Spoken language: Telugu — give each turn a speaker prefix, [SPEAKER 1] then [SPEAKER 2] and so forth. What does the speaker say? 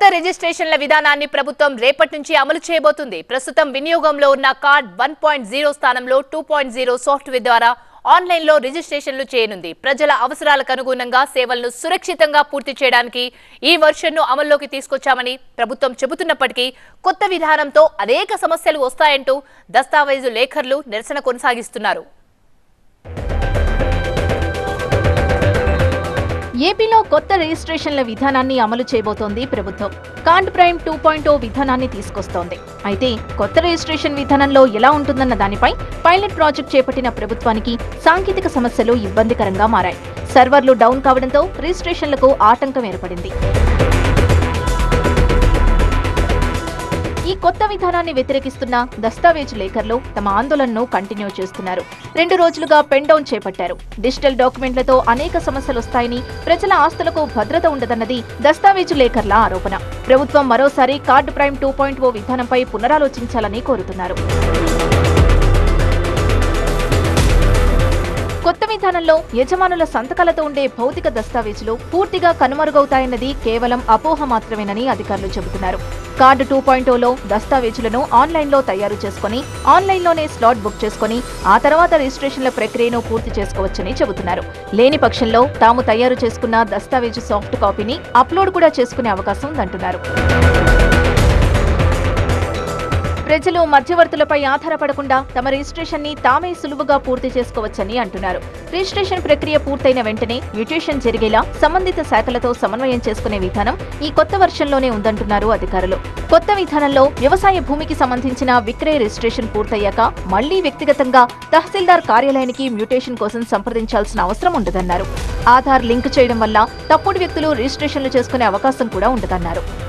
[SPEAKER 1] రిజిస్ట్రేషన్ల విధానాన్ని ప్రభుత్వం రేపటి నుంచి అమలు చేయబోతుంది ప్రస్తుతం వినియోగంలో ఉన్న కార్డ్ వన్ పాయింట్ జీరో స్థానంలో టూ పాయింట్ జీరో సాఫ్ట్వేర్ ద్వారా ఆన్లైన్లో రిజిస్ట్రేషన్లు చేయనుంది ప్రజల అవసరాలకు అనుగుణంగా సేవలను సురక్షితంగా పూర్తి చేయడానికి ఈ వర్షన్ను అమల్లోకి తీసుకొచ్చామని ప్రభుత్వం చెబుతున్నప్పటికీ కొత్త విధానంతో అనేక సమస్యలు వస్తాయంటూ దస్తావేజు లేఖర్లు నిరసన కొనసాగిస్తున్నారు
[SPEAKER 2] ఏపీలో కొత్త రిజిస్ట్రేషన్ల విధానాన్ని అమలు చేయబోతోంది ప్రభుత్వం card prime two point O విధానాన్ని తీసుకొస్తోంది అయితే కొత్త రిజిస్ట్రేషన్ విధానంలో ఎలా ఉంటుందన్న దానిపై పైలట్ ప్రాజెక్ట్ చేపట్టిన ప్రభుత్వానికి సాంకేతిక సమస్యలు ఇబ్బందికరంగా మారాయి సర్వర్లు డౌన్ కావడంతో రిజిస్ట్రేషన్లకు ఆటంకం ఏర్పడింది ఈ కొత్త విధానాన్ని వ్యతిరేకిస్తున్న దస్తావేజు లేఖర్లు తమ ఆందోళనను కంటిన్యూ చేస్తున్నారు రెండు రోజులుగా పెన్ డౌన్ చేపట్టారు డిజిటల్ డాక్యుమెంట్లతో అనేక సమస్యలు వస్తాయని ప్రజల ఆస్తులకు భద్రత ఉండదన్నది దస్తావేజు లేఖర్ల ఆరోపణ ప్రభుత్వం మరోసారి card prime two point O విధానంపై పునరాలోచించాలని కోరుతున్నారు కొత్త విధానంలో యజమానుల సంతకాలతో ఉండే భౌతిక దస్తావేజులు పూర్తిగా కనుమరుగవుతాయన్నది కేవలం అపోహ మాత్రమేనని అధికారులు చెబుతున్నారు కార్డు టూ పాయింట్ ఓలో దస్తావేజులను ఆన్లైన్లో తయారు చేసుకుని ఆన్లైన్లోనే స్లాట్ బుక్ చేసుకుని ఆ తర్వాత రిజిస్ట్రేషన్ల ప్రక్రియను పూర్తి చేసుకోవచ్చని చెబుతున్నారు లేని పక్షంలో తాము తయారు చేసుకున్న దస్తావేజు సాఫ్ట్ కాపీని అప్లోడ్ కూడా చేసుకునే అవకాశం ఉందంటున్నారు ప్రజలు మధ్యవర్తులపై ఆధారపడకుండా తమ రిజిస్ట్రేషన్ ని తామే సులువుగా పూర్తి చేసుకోవచ్చని అంటున్నారు రిజిస్ట్రేషన్ ప్రక్రియ పూర్తయిన వెంటనే మ్యూటేషన్ జరిగేలా సంబంధిత శాఖలతో సమన్వయం చేసుకునే విధానం ఈ కొత్త వర్షంలోనే ఉందంటున్నారు అధికారులు కొత్త విధానంలో వ్యవసాయ భూమికి సంబంధించిన విక్రయ రిజిస్ట్రేషన్ పూర్తయ్యాక మళ్లీ వ్యక్తిగతంగా తహసీల్దార్ కార్యాలయానికి మ్యూటేషన్ కోసం సంప్రదించాల్సిన అవసరం ఉండదన్నారు ఆధార్ లింక్ చేయడం వల్ల తప్పుడు వ్యక్తులు రిజిస్ట్రేషన్లు చేసుకునే అవకాశం కూడా ఉండదన్నారు